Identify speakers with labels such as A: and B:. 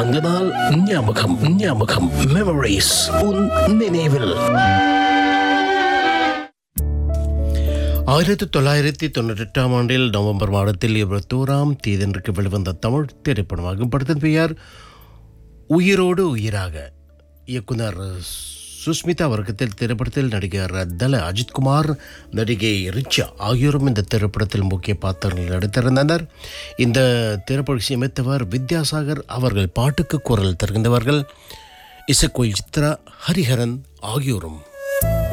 A: அந்த நாள் ஞாபகம் ஞாபகம் மெமரிஸ் உன் நினைவில் ஆயிரத்தி தொள்ளாயிரத்தி தொண்ணூற்றி எட்டாம் ஆண்டில் நவம்பர் மாதத்தில் இருபத்தோராம் தேதியன்றைக்கு வெளிவந்த தமிழ் திரைப்படமாகும் படத்தின் பெயர் உயிரோடு உயிராக இயக்குனர் சுஸ்மிதா வர்க்கத்தில் திரைப்படத்தில் நடிகர் தல அஜித்குமார் நடிகை ரிச்சா ஆகியோரும் இந்த திரைப்படத்தில் முக்கிய பாத்திரங்களில் நடித்திருந்தனர் இந்த திரைப்படம் இசையமைத்தவர் வித்யாசாகர் அவர்கள் பாட்டுக்கு குரல் தருகின்றவர்கள் இசைக்கோயில் சித்ரா ஹரிஹரன் ஆகியோரும்